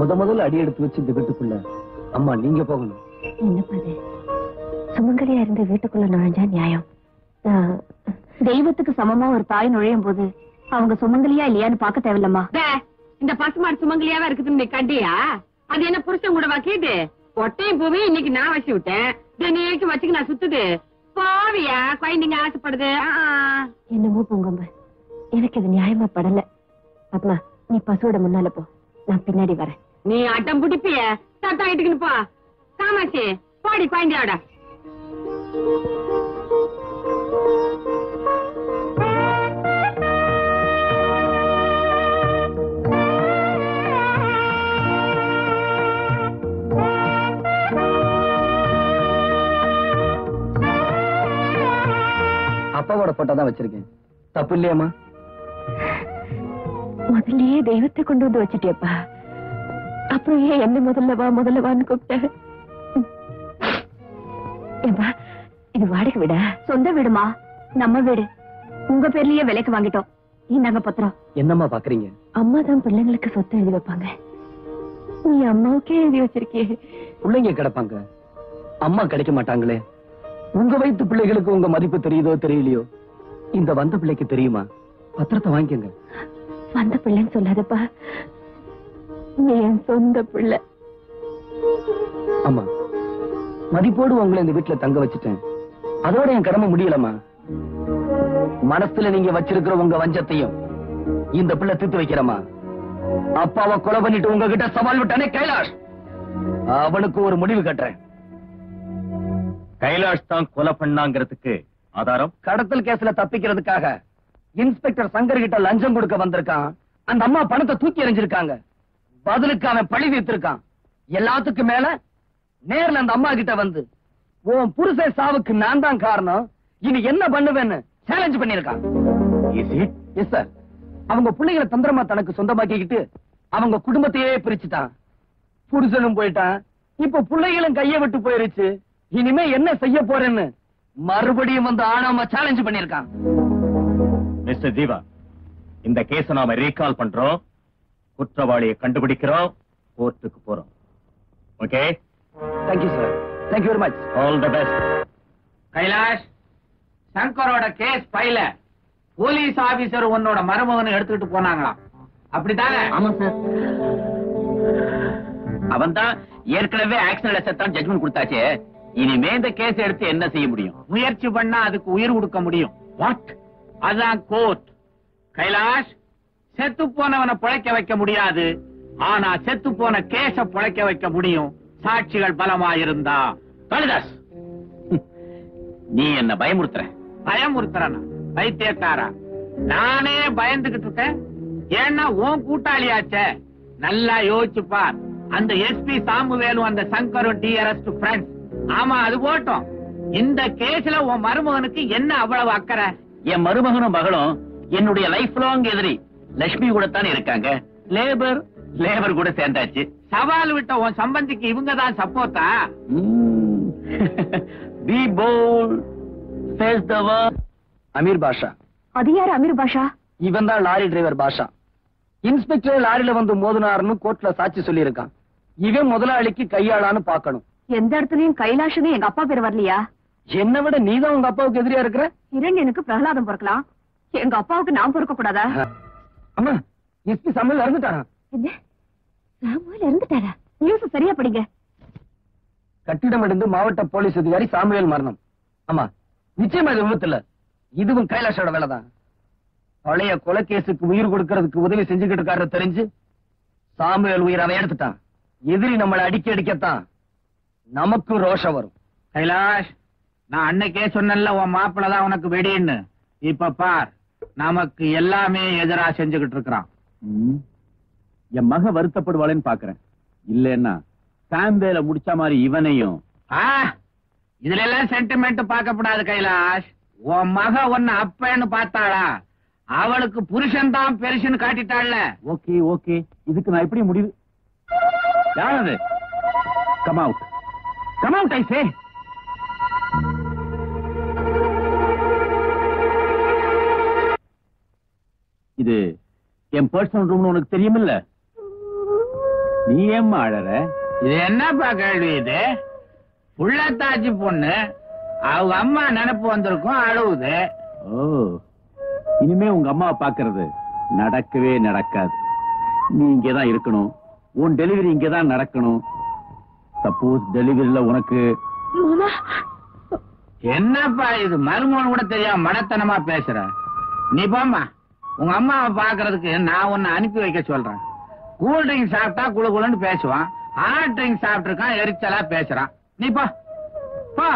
முத முதல்ல அடி எடுத்து வச்சு இந்த வீட்டுக்குள்ள அம்மா நீங்க போகணும் என்னப்பா இது சுமங்கலியா இருந்த வீட்டுக்குள்ள நுழைஞ்சா நியாயம் நான் தெய்வத்துக்கு சமமா ஒரு தாய் நுழையும் போது அவங்க சுமங்கலியா இல்லையான்னு பார்க்க தேவையில்லம்மா இந்த பசுமாடு சுமங்கலியாவா இருக்குதுன்னு நீ கண்டியா அது என்ன புருஷன் கூட வாக்கியது ஒட்டையும் பூவையும் இன்னைக்கு நான் வச்சு விட்டேன் தினைக்கு வச்சுக்கு நான் சுத்துது பாவியா குழந்தைங்க ஆசைப்படுது ஆ, ஆ. என்னமோ பொங்கம்ப எனக்கு இது நியாயமா படல பத்மா நீ பசுவோட முன்னால போ நான் பின்னாடி வரேன் நீ அட்டம் பிடிப்பிய சத்தம் ஆயிட்டுக்குன்னு போ காமாட்சி பாடி குழந்தையோட அப்பாவோட போட்டோ தான் வச்சிருக்கேன் தப்பு இல்லையாம்மா முதல்லயே தெய்வத்தை கொண்டு வந்து வச்சுட்டியப்பா அப்புறம் ஏன் என்ன முதல்ல வா முதல்ல வான்னு கூப்பிட்ட ஏம்பா இது வாடகை வீடா சொந்த வீடுமா நம்ம வீடு உங்க பேர்லயே விலைக்கு வாங்கிட்டோம் இந்தாங்க பத்திரம் என்னம்மா பாக்குறீங்க அம்மா தான் பிள்ளைங்களுக்கு சொத்து எழுதி வைப்பாங்க நீ அம்மாவுக்கே எழுதி வச்சிருக்கியே பிள்ளைங்க கிடப்பாங்க அம்மா கிடைக்க மாட்டாங்களே உங்க வயித்து பிள்ளைகளுக்கு உங்க மதிப்பு தெரியுதோ தெரியலையோ இந்த வந்த பிள்ளைக்கு தெரியுமா பத்திரத்தை வாங்கிக்கங்க வந்த பிள்ளைன்னு சொல்லாதப்பா நீ என் சொந்த பிள்ளை ஆமா மதிப்போடு உங்களை இந்த வீட்டுல தங்க வச்சுட்டேன் அதோட என் கடமை முடியலம்மா மனசுல நீங்க வச்சிருக்கிற உங்க வஞ்சத்தையும் இந்த பிள்ளை தீர்த்து வைக்கிறமா அப்பாவை கொலை பண்ணிட்டு உங்ககிட்ட சவால் விட்டானே கைலாஷ் அவனுக்கு ஒரு முடிவு கட்டுறேன் கைலாஷ் தான் கொலை பண்ணாங்கிறதுக்கு ஆதாரம் கடத்தல் கேஸ்ல தப்பிக்கிறதுக்காக இன்ஸ்பெக்டர் சங்கர் கிட்ட லஞ்சம் கொடுக்க வந்திருக்கான் அந்த அம்மா பணத்தை தூக்கி எறிஞ்சிருக்காங்க பதிலுக்கு அவன் பழி தீர்த்திருக்கான் எல்லாத்துக்கும் மேல நேர்ல அந்த அம்மா கிட்ட வந்து உன் புருஷன் சாவுக்கு நான் தான் காரணம் இனி என்ன பண்ணுவேன்னு சேலஞ்ச் பண்ணிருக்கான் எஸ் சார் அவங்க பிள்ளைகளை தந்திரமா தனக்கு சொந்தமாக்கிக்கிட்டு அவங்க குடும்பத்தையே பிரிச்சுட்டான் புருஷனும் போயிட்டான் இப்ப பிள்ளைகளும் கைய விட்டு போயிருச்சு இனிமே என்ன செய்ய போறேன்னு மறுபடியும் வந்து ஆனாம சேலஞ்ச் பண்ணிருக்கான் மிஸ்டர் தீவா இந்த கேஸ நாம ரீகால் பண்றோம் குற்றவாளியை கண்டுபிடிக்கிறோம் கோர்ட்டுக்கு போறோம் okay thank you sir thank you very much all the best Kailash சங்கரோட கேஸ் பைல போலீஸ் ஆபீசர் உன்னோட மருமகனை எடுத்துக்கிட்டு போனாங்களாம் அப்படித்தானே ஆமா சார் அவன் தான் ஏற்கனவே ஆக்சிடென்ட் செத்தான் ஜட்மெண்ட் கொடுத்தாச்சே இனிமே இந்த கேஸ் எடுத்து என்ன செய்ய முடியும் முயற்சி பண்ணா அதுக்கு உயிர் கொடுக்க முடியும் வாட் அதான் கோர்ட் கைலாஷ் செத்து போனவனை பிழைக்க வைக்க முடியாது ஆனா செத்து போன கேஸ பிழைக்க வைக்க முடியும் சாட்சிகள் பலமா இருந்தா காளிதாஸ் நீ என்ன பயமுறுத்துற பயமுறுத்துறனா பைத்தியக்காரா நானே பயந்துகிட்டு இருக்கேன் ஏன்னா உன் கூட்டாளியாச்சே நல்லா யோசிச்சு பார் அந்த எஸ்பி சாமுவேலும் அந்த சங்கரும் டிஆர்எஸ் ஃப்ரெண்ட்ஸ் ஆமா அது போட்டோம் இந்த கேஸ்ல உன் மருமகனுக்கு என்ன அவ்வளவு அக்கறை என் மருமகனும் மகளும் என்னுடைய லைஃப் லாங் எதிரி லட்சுமி கூட தானே இருக்காங்க லேபர் லேபர் கூட சேர்ந்தாச்சு சவால் விட்ட உன் சம்பந்திக்கு இவங்க தான் சப்போர்ட்டா be bold face the Amir Basha அது யாரு அமீர் பாஷா இவன் தான் லாரி டிரைவர் பாஷா இன்ஸ்பெக்டர் லாரியில வந்து மோதினாருன்னு கோர்ட்ல சாட்சி சொல்லியிருக்கான் இவன் முதலாளிக்கு கையாளான்னு பார்க்கணும் எந்த இடத்துலயும் கைலாஷனே எங்க அப்பா பேர் வரலையா என்னை விட நீதான் உங்க அப்பாவுக்கு எதிரியா இருக்கிற இரண்டியனுக்கு பிரகலாதம் பிறக்கலாம் எங்க அப்பாவுக்கு நான் பொறுக்க கூடாதா அம்மா எஸ்பி சமையல் இறந்துட்டானா என்ன சாமுவேல் இருந்துட்டாரா நியூஸ் சரியா படிங்க கட்டிடம் இடிந்து மாவட்ட போலீஸ் அதிகாரி சாமுவேல் மரணம் ஆமா நிச்சயமா இது விபத்து இல்ல இதுவும் கைலாஷோட வேலைதான் பழைய கொலைகேசுக்கு உயிர் கொடுக்கறதுக்கு உதவி செஞ்சுக்கிட்டு இருக்காரு தெரிஞ்சு சாமுவேல் உயிர் அவன் எடுத்துட்டான் எதிரி நம்மளை அடிக்க அடிக்கத்தான் நமக்கும் ரோஷம் வரும் கைலாஷ் நான் அன்னைக்கே சொன்னேன்ல உன் மாப்பிள்ள தான் உனக்கு வெடின்னு இப்ப பார் நமக்கு எல்லாமே எதிரா செஞ்சுகிட்டு இருக்கிறான் என் மக வருத்தப்படுவாளேன்னு பாக்குறேன் இல்லன்னா சாம்பேல முடிச்ச மாதிரி இவனையும் ஆ, இதுல எல்லாம் சென்டிமெண்ட் பார்க்கப்படாது கைலாஷ் உன் மக உன்னை அப்பன்னு பார்த்தாளா அவளுக்கு புருஷன் தான் பெருசுன்னு காட்டிட்டாள்ல ஓகே ஓகே இதுக்கு நான் எப்படி முடிவு யாரது come out come out I say இது என் பர்சனல் ரூம்னு உனக்கு தெரியுமில்ல நீ ஏம்மா அழற இது என்னப்பா கேள்வி இது புள்ளத்தாச்சி பொண்ணு அவங்க அம்மா நினைப்பு வந்திருக்கும் அழுவுது ஓ இனிமே உங்க அம்மாவை பாக்குறது நடக்கவே நடக்காது நீ இங்கதான் இருக்கணும் உன் டெலிவரி இங்கதான் நடக்கணும் சப்போஸ் டெலிவரியில உனக்கு என்னப்பா இது மருமகன் கூட தெரியாம மடத்தனமா பேசுற நீ போம்மா உங்க அம்மாவை பாக்குறதுக்கு நான் உன்னை அனுப்பி வைக்க சொல்றேன் கூல் ட்ரிங்க் சாப்பிட்டா குளு குளுன்னு பேசுவான் ஹாட் ட்ரிங்க் சாப்பிட்டுருக்கான் எரிச்சலா பேசுறான் நீ போ போ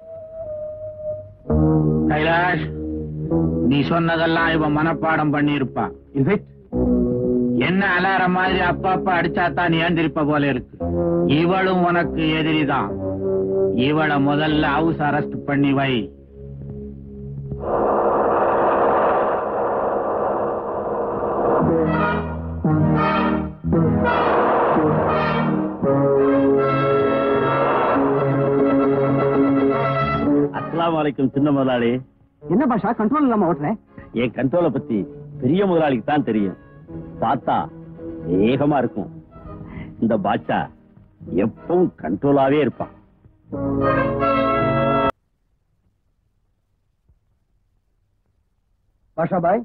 கைலாஷ் நீ சொன்னதெல்லாம் இவன் மனப்பாடம் பண்ணியிருப்பா Is it? என்ன அலாரம் மாதிரி அப்பா அப்பா அடிச்சாத்தான் நீ ஏந்திருப்ப போல இருக்கு இவளும் உனக்கு எதிரிதான் இவளை முதல்ல ஹவுஸ் அரெஸ்ட் பண்ணி வை அஸ்ஸலாமு அலைக்கும் சின்ன முதலாளி என்ன பாஷா கண்ட்ரோல் இல்லாம ஓட்டுறேன் என் கண்ட்ரோலை பத்தி பெரிய முதலாளிக்கு தான் தெரியும் பார்த்தா வேகமா இருக்கும் இந்த பாட்சா எப்பவும் கண்ட்ரோலாவே இருப்பான் பாஷா பாய்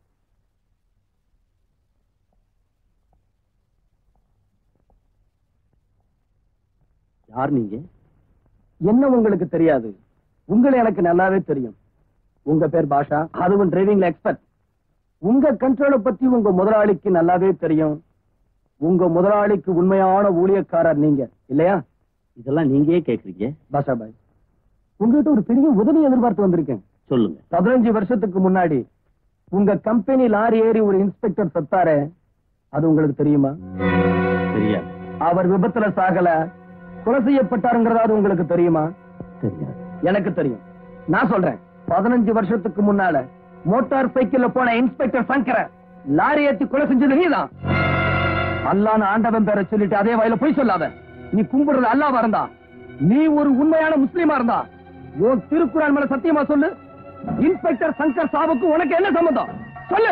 யார் நீங்க என்ன உங்களுக்கு தெரியாது உங்களை எனக்கு நல்லாவே தெரியும் உங்க பேர் பாஷா அதுவும் டிரைவிங்ல எக்ஸ்பர்ட் உங்க கண்ட்ரோலை பத்தி உங்க முதலாளிக்கு நல்லாவே தெரியும் உங்க முதலாளிக்கு உண்மையான ஊழியக்காரர் நீங்க இல்லையா இதெல்லாம் நீங்க கேக்குறீங்க பாஷா பாய் உங்ககிட்ட ஒரு பெரிய உதவி எதிர்பார்த்து வந்திருக்கேன் சொல்லுங்க பதினஞ்சு வருஷத்துக்கு முன்னாடி உங்க கம்பெனி லாரி ஏறி ஒரு இன்ஸ்பெக்டர் செத்தாரே அது உங்களுக்கு தெரியுமா தெரியாது அவர் விபத்துல சாகல கொலை செய்யப்பட்டாருங்கிறதாவது உங்களுக்கு தெரியுமா தெரியாது எனக்கு தெரியும் நான் சொல்றேன் பதினஞ்சு வருஷத்துக்கு முன்னால மோட்டார் சைக்கிள்ல போன இன்ஸ்பெக்டர் சங்கர லாரி ஏத்தி கொலை செஞ்சது நீதான் அல்லான்னு ஆண்டவன் பேரை சொல்லிட்டு அதே வயல போய் சொல்லாத நீ கும்பிடுறது அல்லாவா இருந்தா நீ ஒரு உண்மையான முஸ்லீமா இருந்தா உன் திருக்குறான் மேல சத்தியமா சொல்லு இன்ஸ்பெக்டர் சங்கர் சாவுக்கு உனக்கு என்ன சம்பந்தம் சொல்லு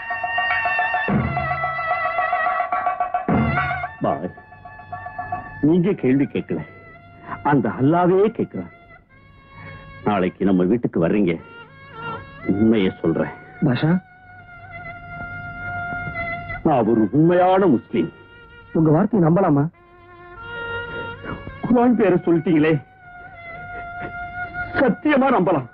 பாய் நீங்க கேள்வி கேட்கல அந்த அல்லாவே கேட்கிறான் நாளைக்கு நம்ம வீட்டுக்கு வர்றீங்க உண்மையை சொல்றேன் பாஷா நான் ஒரு உண்மையான முஸ்லீம் உங்க வார்த்தையை நம்பலாமா குரான் பேரை சொல்லிட்டீங்களே சத்தியமா நம்பலாம்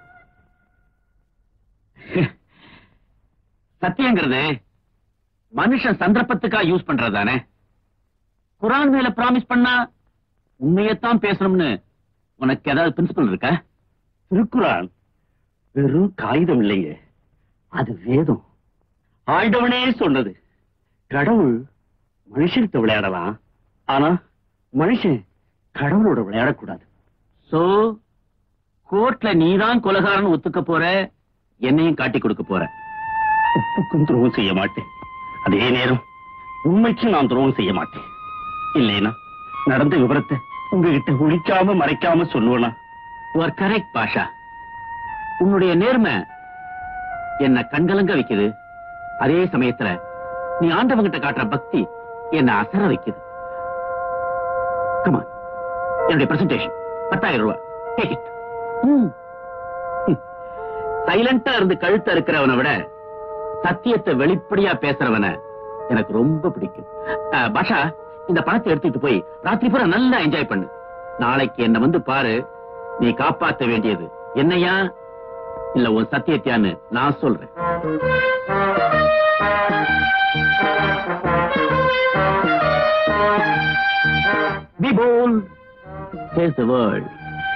சத்தியங்கிறது மனுஷன் சந்தர்ப்பத்துக்கா யூஸ் பண்றதானே குரான் மேல பிராமிஸ் பண்ணா உண்மையத்தான் பேசணும்னு உனக்கு ஏதாவது பிரின்சிபல் இருக்கா திருக்குறான் வெறும் காகிதம் இல்லைங்க அது வேதம் ஆண்டவனே சொன்னது கடவுள் மனுஷன்கிட்ட விளையாடலாம் ஆனா மனுஷன் கடவுளோட விளையாடக்கூடாது சோ கோர்ட்ல நீதான் கொலகாரன் ஒத்துக்க போற என்னையும் காட்டி கொடுக்க போற உப்புக்கும் துரோகம் செய்ய மாட்டேன் அதே நேரம் உண்மைக்கும் நான் துரோகம் செய்ய மாட்டேன் இல்லைனா நடந்த விவரத்தை உங்ககிட்ட ஒழிக்காம மறைக்காம சொல்லுவேனா யுவர் கரெக்ட் பாஷா உன்னுடைய நேர்மை என்ன கண்கலங்க வைக்குது அதே சமயத்துல நீ ஆண்டவங்கிட்ட காட்டுற பக்தி என்ன அசர வைக்குது கமான் என்னுடைய பிரசன்டேஷன் பத்தாயிரம் ரூபாய் டேக் இட் சைலண்டா இருந்து கழுத்த இருக்கிறவனை விட சத்தியத்தை வெளிப்படையா பேசுறவன எனக்கு ரொம்ப பிடிக்கும் அஹ், பாஷா இந்த பணத்தை எடுத்துட்டு போய் ராத்திரி பூரா நல்லா என்ஜாய் பண்ணு நாளைக்கு என்ன வந்து பாரு நீ காப்பாத்த வேண்டியது என்னையா இல்ல உன் சத்தியத்தியான்னு நான் சொல்றேன் Be bold. Face the world.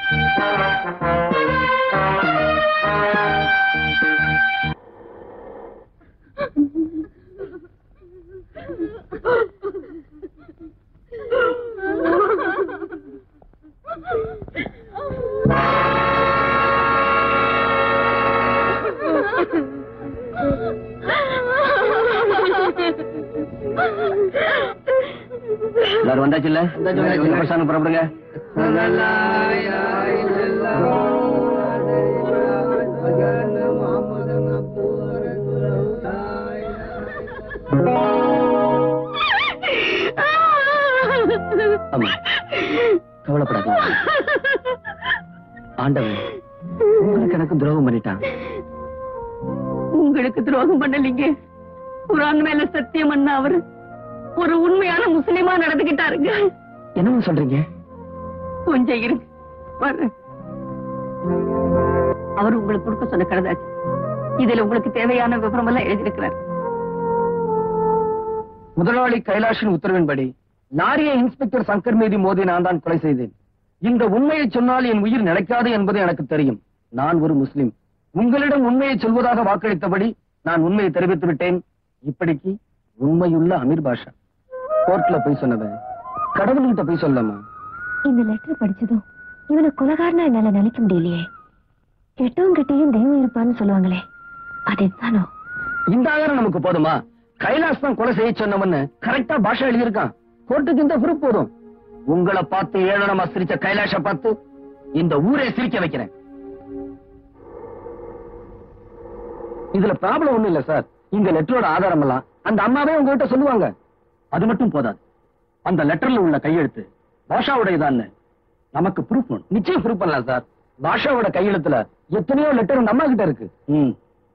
எல்லாரும் வந்தாச்சு இல்ல புறப்படுங்க அம்மா கவலைப்படாதீங்க ஆண்டவன் உங்களுக்கு எனக்கு துரோகம் பண்ணிட்டான் உங்களுக்கு துரோகம் பண்ணலீங்க குரான் மேல சத்தியம் பண்ண அவரு ஒரு உண்மையான முஸ்லிமா நடந்துகிட்டாருங்க என்னமா சொல்றீங்க கொஞ்சம் இருங்க வர்றேன் அவர் உங்களுக்கு கொடுக்க சொன்ன கழுதாச்சு இதுல உங்களுக்கு தேவையான விவரம் எல்லாம் எழுதியிருக்கிறார் முதலாளி கைலாஷின் உத்தரவின்படி லாரியை இன்ஸ்பெக்டர் சங்கர் மீது மோதி நான் தான் கொலை செய்தேன் இந்த உண்மையை சொன்னால் என் உயிர் நிலைக்காது என்பது எனக்கு தெரியும் நான் ஒரு முஸ்லிம் உங்களிடம் உண்மையை சொல்வதாக வாக்களித்தபடி நான் உண்மையை தெரிவித்து விட்டேன் இப்படிக்கு உண்மையுள்ள அமீர் பாஷா கோர்ட்ல போய் சொன்னவன் கடவுள்கிட்ட போய் சொல்லமா இந்த லெட்டர் படிச்சதும் இவனை கொலகாரனா என்னால நினைக்க முடியலையே கெட்டவங்க கிட்டயும் தெய்வம் இருப்பான்னு சொல்லுவாங்களே அது தானோ இந்த ஆதாரம் நமக்கு போதுமா கைலாஷ் தான் கொலை செய்ய சொன்னவன்னு கரெக்டா பாஷா எழுதியிருக்கான் கோர்ட்டுக்கு இந்த ப்ரூஃப் போதும் உங்களை பார்த்து ஏழனமா சிரிச்ச கைலாஷ பார்த்து இந்த ஊரே சிரிக்க வைக்கிறேன் இதுல ப்ராப்ளம் ஒண்ணும் இல்ல சார் இந்த லெட்டரோட ஆதாரம் எல்லாம் அந்த அம்மாவே உங்ககிட்ட சொல்லுவாங்க அது மட்டும் போதாது அந்த லெட்டர்ல உள்ள கையெழுத்து பாஷாவுடையதான்னு நமக்கு ப்ரூஃப் நிச்சயம் ப்ரூஃப் பண்ணலாம் சார் பாஷாவோட கையெழுத்துல எத்தனையோ லெட்டர் அந்த அம்மா கிட்ட இருக்கு ம்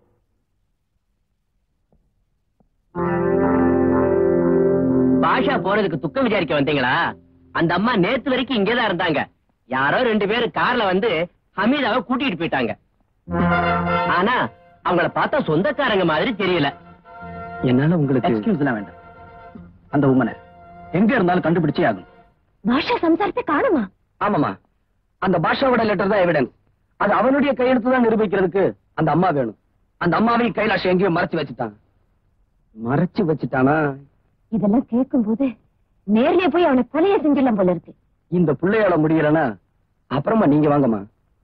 பாஷா போனதுக்கு துக்கம் விசாரிக்க வந்தீங்களா அந்த அம்மா நேத்து வரைக்கும் இங்கதான் இருந்தாங்க யாரோ ரெண்டு பேரு கார்ல வந்து ஹமீதாவை கூட்டிட்டு போயிட்டாங்க ஆனா அவங்கள பார்த்தா சொந்தக்காரங்க மாதிரி தெரியல என்னால உங்களுக்கு எக்ஸ்கியூஸ் எல்லாம் வேண்டாம் அந்த உமனை எங்க இருந்தாலும் கண்டுபிடிச்சே ஆகும் பாஷா சம்சாரத்தை காணுமா ஆமாமா அந்த பாஷாவோட லெட்டர் தான் எவிடன்ஸ் அது அவனுடைய கையெழுத்து தான் நிரூபிக்கிறதுக்கு அந்த அம்மா வேணும் அந்த அம்மாவை கைலாஷ் எங்கேயோ மறைச்சு வச்சுட்டான் மறைச்சு வச்சுட்டானா இதெல்லாம் கேட்கும் போது நேர்லயே போய் அவனை கொலைய செஞ்சிடலாம் போல இருக்கு இந்த பிள்ளையால முடியலனா அப்புறமா நீங்க வாங்கம்மா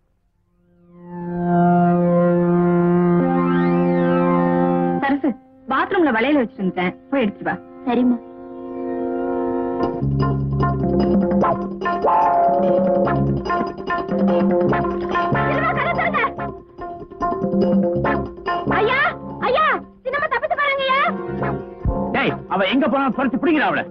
சரசு பாத்ரூம்ல வளையல வச்சிருந்தேன் போய் எடுத்துட்டு வா சரிம்மா ஐயா ஐயா சின்னம்மா தப்பிச்சு பாருங்கய்யா டேய் அவ எங்க போனாலும் பறிச்சு பிடிக்கிறா அவளை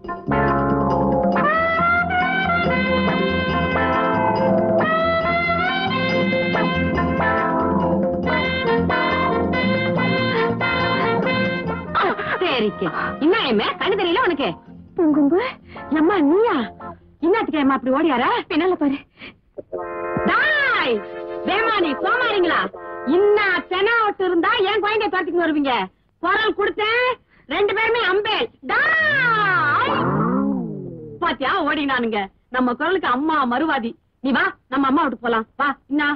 சரிக்கு என்ன ஏமே கண்ணு தெரியல உனக்கு பூங்கும்பு அம்மா நீயா இன்னத்துக்கு ஏமா அப்படி ஓடியாரா பின்னால பாரு டாய் வேமானி சோமாரிங்களா இன்னா செனா விட்டு இருந்தா என் குழந்தைய துரத்திக்கு வருவீங்க குரல் கொடுத்தேன் ரெண்டு பேருமே அம்பேல் டாய் பாத்தியா ஓடினானுங்க நம்ம குரலுக்கு அம்மா மறுவாதி நீ வா நம்ம அம்மா விட்டு போலாம் வா இன்னா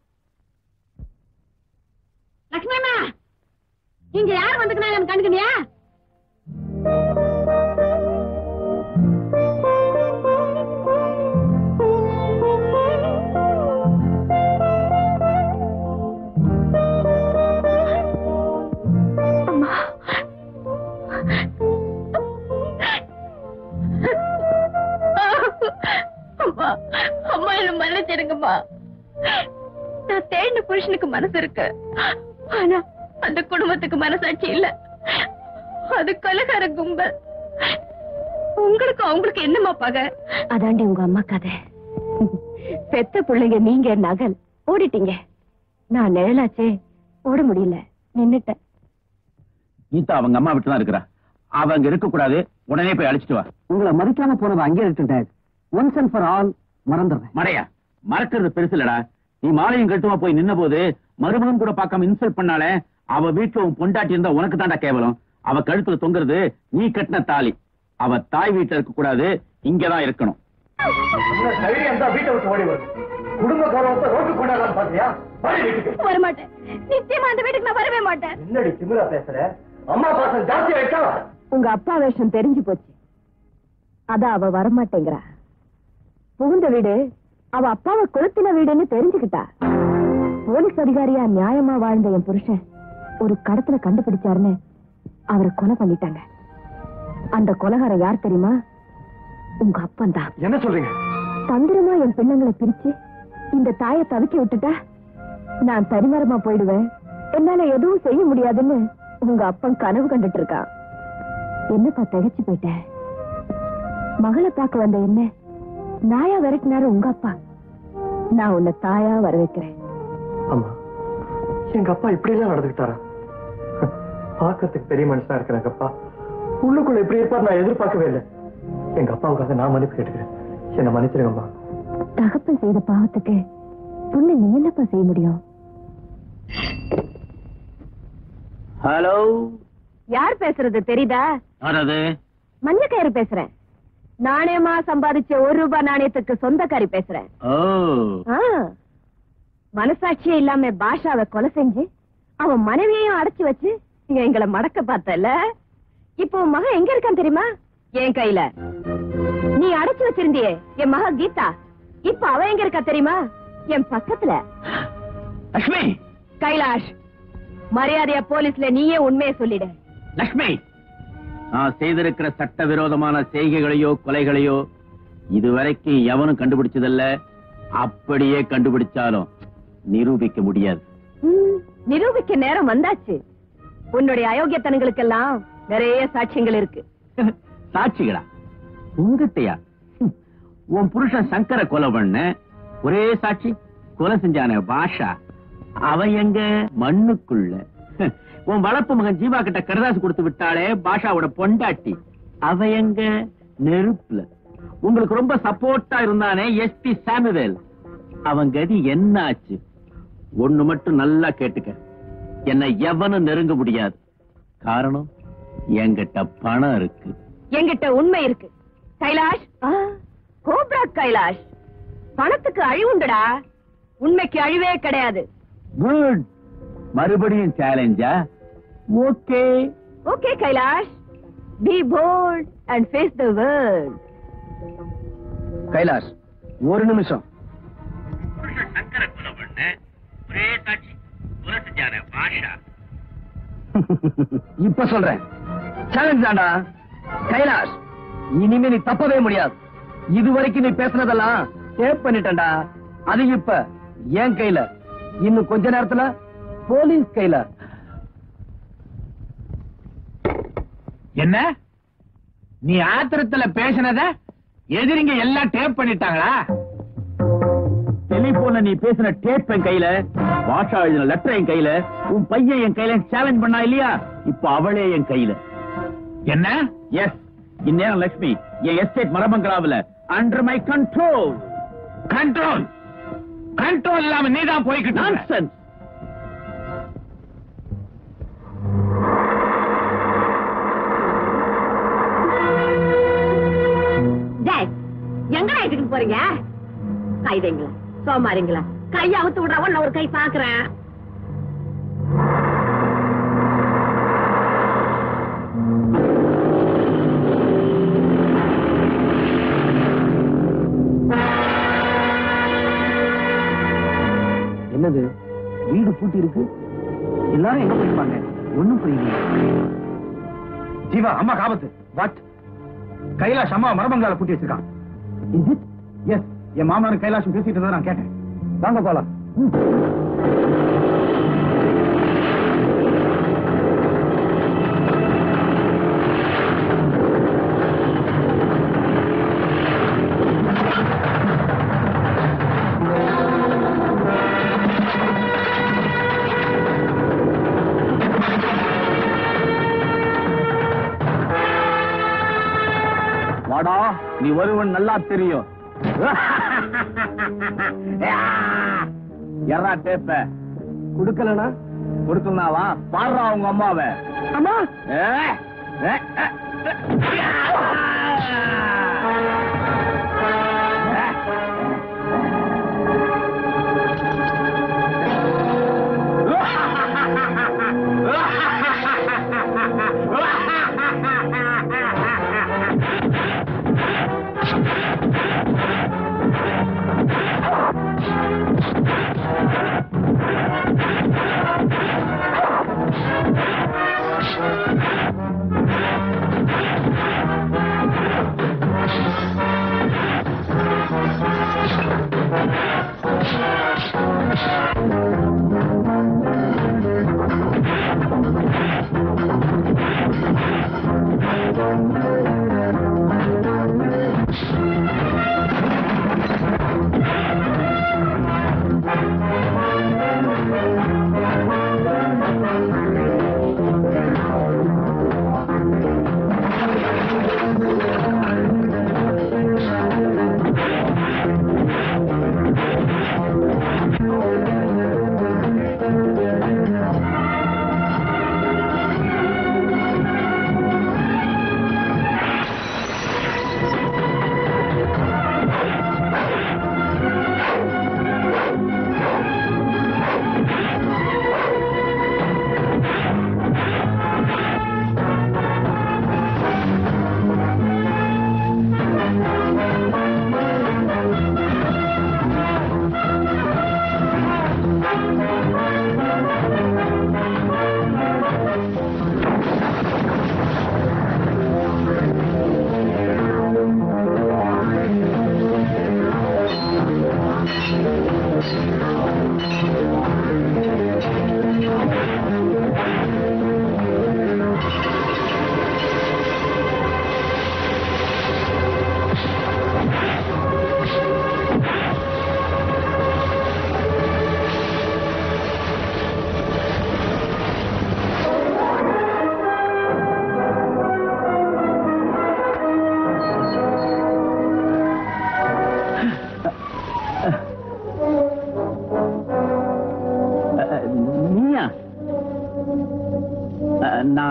லட்சுமி அம்மா இங்க யார் வந்துக்கிறாங்க கண்டுக்கணியா அம்மா அம்மா அம்மா என்ன மன்னிச்சிடுங்கம்மா நான் தேடின புருஷனுக்கு மனசு இருக்கு ஆனா அந்த குடும்பத்துக்கு மனசாட்சி இல்ல அது கொலகார கும்பல் உங்களுக்கு அவங்களுக்கு என்னமா பகை அதாண்டி உங்க அம்மா கதை பெத்த பிள்ளைங்க நீங்க நகல் ஓடிட்டீங்க நான் நிழலாச்சே ஓட முடியல நின்னுட்டேன் கீதா அவங்க அம்மா விட்டு தான் இருக்கிறா அவ அங்க இருக்க கூடாது உடனே போய் அழைச்சிட்டு வா உங்களை மதிக்காம போனது அங்கே இருக்கட்டும் ஒன்ஸ் அண்ட் ஃபார் ஆல் மறந்துடுறேன் மறையா மறக்கிறது பெருசு இல்லடா நீ மாலையும் கட்டுமா போய் நின்ன போது மறுபடியும் கூட பார்க்காம இன்சல்ட் பண்ணாலே அவ வீட்டுல உன் பொண்டாட்டி இருந்தா உனக்கு தான்டா கேவலம் அவ கழுத்துல தொங்குறது நீ கட்டின தாலி அவ தாய் வீட்டுல இருக்க கூடாது இங்கதான் இருக்கணும் வீட்டை விட்டு ஓடி வரும் குடும்ப கௌரவத்தை ரோட்டு கொண்டாடலாம் பாத்தியா வரமாட்டேன் நிச்சயமா அந்த வீட்டுக்கு நான் வரவே மாட்டேன் என்னடி திமிரா பேசுற அம்மா பாசம் ஜாஸ்தி ஆயிட்டா உங்க அப்பா வேஷம் தெரிஞ்சு போச்சு அதான் அவ வரமாட்டேங்கிறா புகுந்த வீடு அவ அப்பாவை கொளுத்தின வீடுன்னு தெரிஞ்சுக்கிட்டா போலீஸ் அதிகாரியா நியாயமா வாழ்ந்த என் புருஷன் ஒரு கடத்துல கண்டுபிடிச்சாருன்னு அவரை கொலை பண்ணிட்டாங்க அந்த கொலகாரம் யார் தெரியுமா உங்க அப்பன் தான் என்ன சொல்றீங்க தந்திரமா என் பிள்ளைங்களை பிரிச்சு இந்த தாயை தவிக்க விட்டுட்டா நான் தனிமரமா போயிடுவேன் என்னால எதுவும் செய்ய முடியாதுன்னு உங்க அப்பன் கனவு கண்டுட்டு இருக்கான் என்னப்பா திகைச்சு போயிட்ட மகளை பார்க்க வந்த என்ன நாயா விரட்டினாரு உங்க அப்பா நான் உன்னை தாயா வர வைக்கிறேன் அம்மா எங்க அப்பா இப்படி எல்லாம் நடந்துக்கிட்டாரா பார்க்கறதுக்கு பெரிய மனுஷனா இருக்கிறாங்க அப்பா உள்ளுக்குள்ள இப்படி இருப்பார் நான் எதிர்பார்க்கவே இல்லை எங்க அப்பாவுக்காக நான் மன்னிப்பு கேட்டுக்கிறேன் என்ன மன்னிச்சிருங்கம்மா தகப்பன் செய்த பாவத்துக்கு பொண்ணு நீ என்னப்பா செய்ய முடியும் ஹலோ யார் பேசுறது தெரியுதா யாரது மஞ்சக்கயிறு பேசுறேன் நாணயமா சம்பாதிச்ச ஒரு ரூபாய் நாணயத்துக்கு சொந்தக்காரி பேசுறேன் ஓ ஆ, மனசாட்சியே இல்லாம பாஷாவை கொலை செஞ்சு அவன் மனைவியையும் அடைச்சு வச்சு இங்க எங்களை மடக்க பார்த்தல இப்போ உன் மகன் எங்க இருக்கான் தெரியுமா என் கையில நீ அடைச்சு வச்சிருந்தியே என் மக கீதா இப்ப அவ எங்க இருக்கா தெரியுமா என் பக்கத்துல லக்ஷ்மி கைலாஷ் மரியாதையா போலீஸ்ல நீயே உண்மையை சொல்லிடு லக்ஷ்மி நான் செய்திருக்கிற சட்டவிரோதமான செய்கைகளையோ கொலைகளையோ இதுவரைக்கும் எவனும் கண்டுபிடிச்சதில்ல அப்படியே கண்டுபிடிச்சாலும் நிரூபிக்க முடியாது ம், நிரூபிக்க நேரம் வந்தாச்சு உன்னுடைய அயோக்கியத்தனங்களுக்கெல்லாம் நிறைய சாட்சியங்கள் இருக்கு சாட்சிகளா உங்ககிட்டயா ஹம். உன் புருஷன் சங்கர கொலை பண்ண ஒரே சாட்சி கொலை செஞ்சானே பாஷா அவன் எங்க மண்ணுக்குள்ள ஹம். உன் வளர்ப்பு மகன் ஜீவா கிட்ட கரதாசு கொடுத்து விட்டாளே பாஷாவோட பொண்டாட்டி அவ எங்க நெருப்புல உங்களுக்கு ரொம்ப சப்போர்ட்டா இருந்தானே எஸ்பி சாமுவேல் அவன் கதி என்ன ஆச்சு ஒண்ணு மட்டும் நல்லா கேட்டுக்க என்னை எவனும் நெருங்க முடியாது காரணம் என்கிட்ட பணம் இருக்கு என்கிட்ட உண்மை இருக்கு கைலாஷ் கோப்ரா கைலாஷ் பணத்துக்கு அழிவுண்டுடா உண்மைக்கு அழிவே கிடையாது குட் மறுபடியும் சேலஞ்சா okay okay Kailash be bold and face the world Kailash ஒரு நிமிஷம் சங்கர கொலை பண்ண ஒரே சாட்சி கொலை செஞ்சானே பாஷா இப்ப சொல்றேன் சேலஞ்ச் தான்டா கைலாஷ் இனிமே நீ தப்பவே முடியாது இதுவரைக்கும் நீ பேசுனதெல்லாம் டேப் பண்ணிட்டேன்டா அது இப்ப என் கையில இன்னும் கொஞ்ச நேரத்துல போலீஸ் கையில என்ன நீ ஆத்திரத்துல பேசினத எதிரிங்க எல்லாம் டேப் பண்ணிட்டாங்களா டெலிபோன்ல நீ பேசின டேப் என் கையில பாஷா எழுதின லெட்டர் என் கையில உன் பையன் என் கையில சேலஞ்ச் பண்ணா இல்லையா இப்ப அவளே என் கையில என்ன எஸ் இந்நேரம் லட்சுமி என் எஸ்டேட் மரமங்களாவில under my control control control இல்லாம நீதான் போய்கிட்டு இருக்க. நான்சென்ஸ் ஜெய் எங்கடா இதுக்கு போறீங்க கைதைங்களா சோமாரிங்களா கைய அவுத்து விடுறவன் நான் ஒரு கை பாக்குறேன் என்னது வீடு பூட்டி இருக்கு எல்லாரும் எங்க போயிருப்பாங்க ஒண்ணும் புரியல ஜீவா அம்மா காபத்து வாட் கைலாஷ் அம்மா மரபங்கால பூட்டி வச்சிருக்கான் எஸ் என் மாமனார் கைலாஷம் பேசிட்டு இருந்தா நான் கேட்டேன் வாங்க போலாம் வாடா நீ ஒருவன் நல்லா தெரியும் எறா டேப்ப குடுக்கலனா கொடுக்கலாவா பாடுறா உங்க அம்மாவை அம்மா ஏ, ஏ, ஏ, ஆ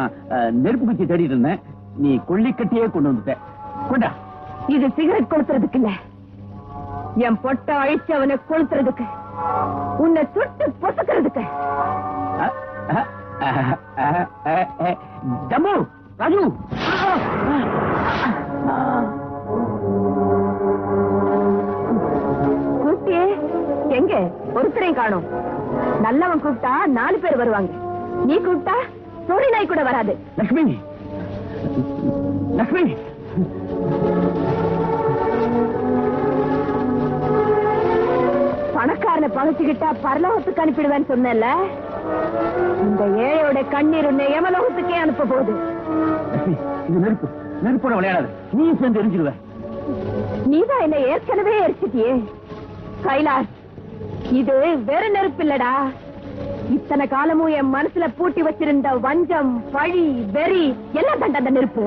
அஹ், நெருப்பு குச்சி தேடிட்டு இருந்தேன் நீ கொள்ளிக்கட்டியே கொண்டு வந்துட்ட கொண்டா இது சிகரெட் கொளுத்துறதுக்கு இல்ல என் பொட்ட அழிச்சு அவனை கொளுத்துறதுக்கு உன்னை சுட்டு பொசுக்கிறதுக்கு அஹ், அஹ், அஹ், அஹ், அஹ், அஹ். ஜம்மு ராஜு கூப்பிட்டியே எங்க ஒருத்தரையும் காணோம் நல்லவன் கூப்பிட்டா நாலு பேர் வருவாங்க நீ கூப்பிட்டா சோழி நாய் கூட வராது லக்ஷ்மி லக்ஷ்மி பணக்காரனை பகைச்சுக்கிட்டா பரலோகத்துக்கு அனுப்பிடுவேன்னு சொன்னேன்ல இந்த ஏழையோட கண்ணீர் உன்னை எமலோகத்துக்கே அனுப்ப போகுது லக்ஷ்மி இது நெருப்பு நெருப்போட விளையாடாது நீ சேர்ந்து எரிஞ்சிருவ நீதான் என்ன ஏற்கனவே எரிச்சிட்டியே கைலாஷ் இது வேற நெருப்பு இல்லடா இத்தனை காலமும் என் மனசுல பூட்டி வச்சிருந்த வஞ்சம் பழி வெறி எல்லாம் தண்ட அந்த நெருப்பு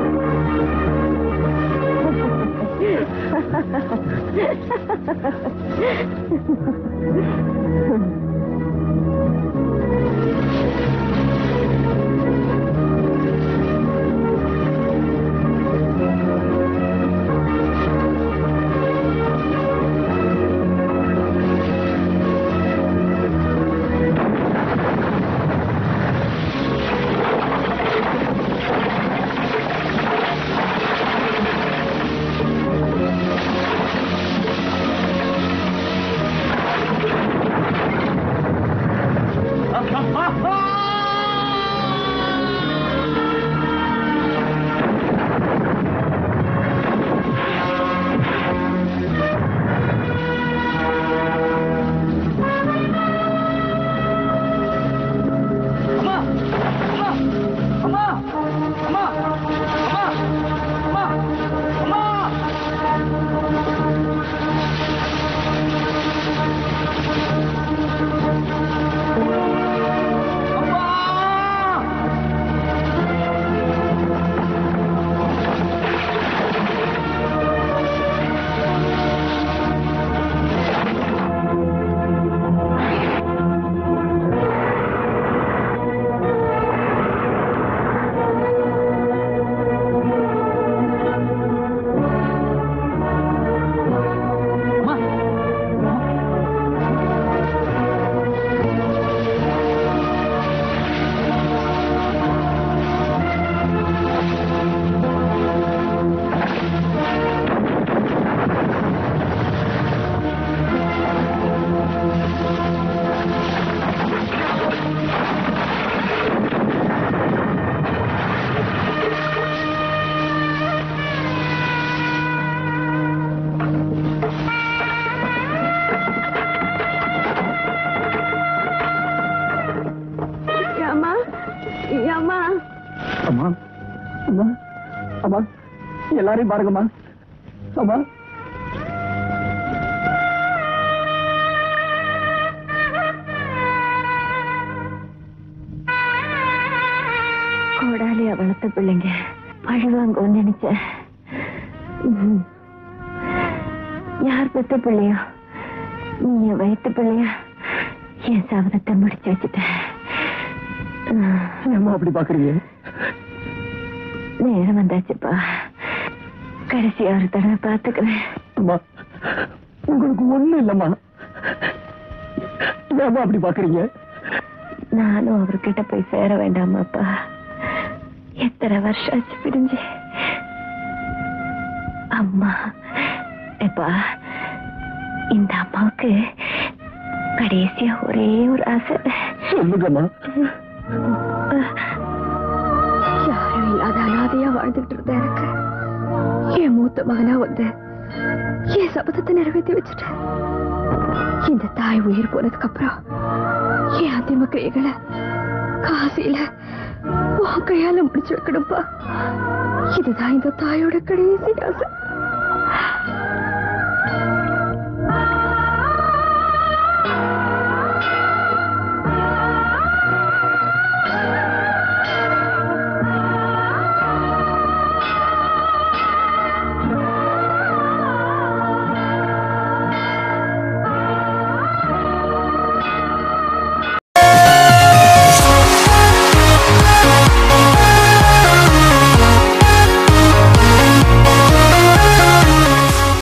அம்மா அம்மா அம்மா அம்மா அம்மா அம்மா அம்மா அம்மா அம்மா அம்மா அம்மா அம்மா அம்மா அம்மா எல்லாரையும் பாருங்கம்மா அம்மா கோடாலியா வளர்த்த பிள்ளைங்க பழிவாங்க நினைச்சேன் ம். யார் பெத்த பிள்ளையா நீ என் வயிற்று பிள்ளையா என் சபதத்தை முடிச்சு வச்சுட்டேன் அம்மா அப்படி பாக்குறீங்க நேரம் வந்தாச்சுப்பா கடைசி ஒரு தடவை பாத்துக்கிறேன் அம்மா உங்களுக்கு ஒண்ணும் இல்லம்மா ஏம்மா அப்படி பாக்குறீங்க நானும் அவர்கிட்ட போய் சேர வேண்டாமாப்பா எத்தனை வருஷம் ஆச்சு பிரிஞ்சு அம்மா எப்பா இந்த அம்மாவுக்கு கடைசியா ஒரே ஒரு ஆசை சொல்லுங்கம்மா யாரும் இல்லாத அனாதையா வாழ்ந்துகிட்டு இருந்த எனக்கு என் மூத்த மகனா வந்து என் சபதத்தை நிறைவேற்றி வச்சுட்டேன் இந்த தாய் உயிர் போனதுக்கு அப்புறம் என் அந்திம கிரியைகளை காசியில உன் கையால முடிச்சு வைக்கணும்ப்பா இதுதான் இந்த தாயோட கடைசி ஆசை